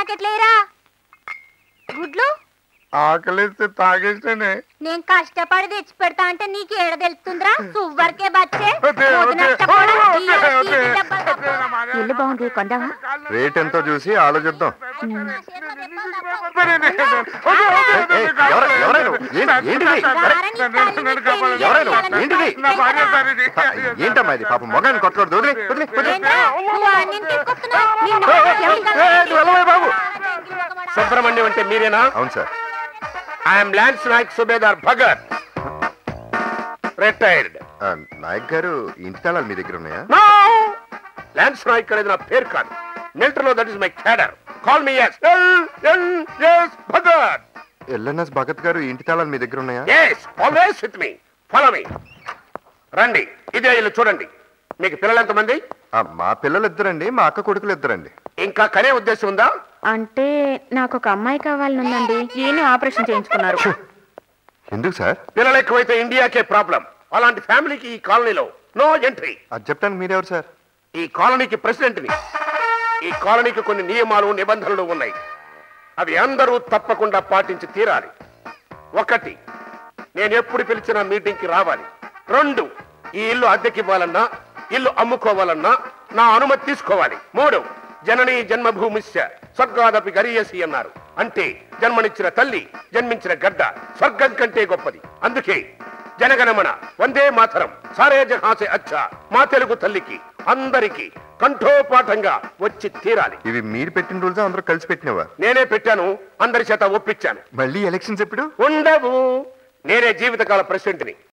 ప్యాకెట్లు వేయరా గుడ్లు ఆకలిస్తే తాగేస్తేనే నేను కష్టపడి తెచ్చి పెడతా అంటే నీకు ఏడ తెలుస్తుందిరా సువ్వరికే బచ్చే వద్దే, వద్దే. వదిలేస్తా కూడా. వద్దే, ఈ ఏడ వద్దే. తీపి డబ్బాలు తప్ప. ఇల్లు బాగుంది కొందామా రేట్ ఎంతో చూసి ఆలోచిద్దాం నా చేతిలో దెబ్బలు తప్ప. ఏయ్, ఎవరు- ఎవరైనా? ఏంటి- ఏంటిది? రారా నీ తల్లిని పెళ్లి ఎవరైనా? చేయాలని ఏంటిది? నా భార్య సార్ ఇది. ఏంటమ్మా ఇది పాపం మొగాన్ని కొట్టకూడదు వదిలే వదిలే వదిలే ఏంట్రా? నువ్వు అన్నిని తీసుకొస్తున్నావు? నిన్ను ఎవరికన్నా ఏ, నువ్వు వెళ్ళవే బాబు. సుబ్రహ్మణ్యం అంటే మీరేనా అవును sir I'm lance Naik Subedar Bhagat retired ఆ, నాయక్ గారు ఇంటి తాళాలు మీ దగ్గర ఉన్నాయా నో ల్యాన్స్ నాయక్ అనేది నా పేరు కాదు మిలిటరీలో that is my cadre call me S S Bhagat LNS Bhagat garu ఇంటి తాళాలు మీ దగ్గర ఉన్నాయా yes always with me follow me రండి ఇదే ఇల్లు చూడండి మీకు పిల్లలు ఎంతమంది ఆ, మా పిల్లలు ఇద్దరండి మా అక్క కొడుకులు ఇద్దరండి ఇంకా కనే ఉద్దేశం ఉందా అంటే నాకు ఒక అమ్మాయి కావాలనుందండి ఈయన ఆపరేషన్ చేయించుకున్నారు ఎందుకు సార్ పిల్లలు ఎక్కువైతే ఇండియాకే ప్రాబ్లం అలాంటి ఫ్యామిలీకి ఈ కాలనీలో నో ఎంట్రీ అది చెప్పడానికి మీరెవరు సార్ ఈ కాలనీకి ప్రెసిడెంట్ని ఈ కాలనీకి కొన్ని నియమాలు నిబంధనలు ఉన్నాయి అవి అందరూ తప్పకుండా పాటించి తీరాలి ఒకటి నేను ఎప్పుడు పిలిచిన మీటింగ్కి రావాలి రెండు ఈ ఇల్లు అద్దెకివ్వాలన్నా ఇల్లు అమ్ముకోవాలన్నా నా అనుమతి తీసుకోవాలి మూడు జననీ జన్మభూమిశ్య స్వర్గాదపి గరీయసి అన్నారు అంటే జన్మనిచ్చిన తల్లి జన్మించిన గడ్డ స్వర్గం కంటే గొప్పది అందుకే జనగణమన వందే మాతరం సారే జహాసే అచ్చా మా తెలుగు తల్లికి అందరికీ కంఠోపాఠంగా వచ్చి తీరాలి ఇవి మీరు పెట్టిన రోజు అందరూ కలిసి పెట్టినవా నేనే పెట్టాను అందరి చేత ఒప్పించాను మళ్ళీ ఎలక్షన్స్ ఎప్పుడు ఉండవు నేనే జీవితకాల ప్రెసిడెంట్ని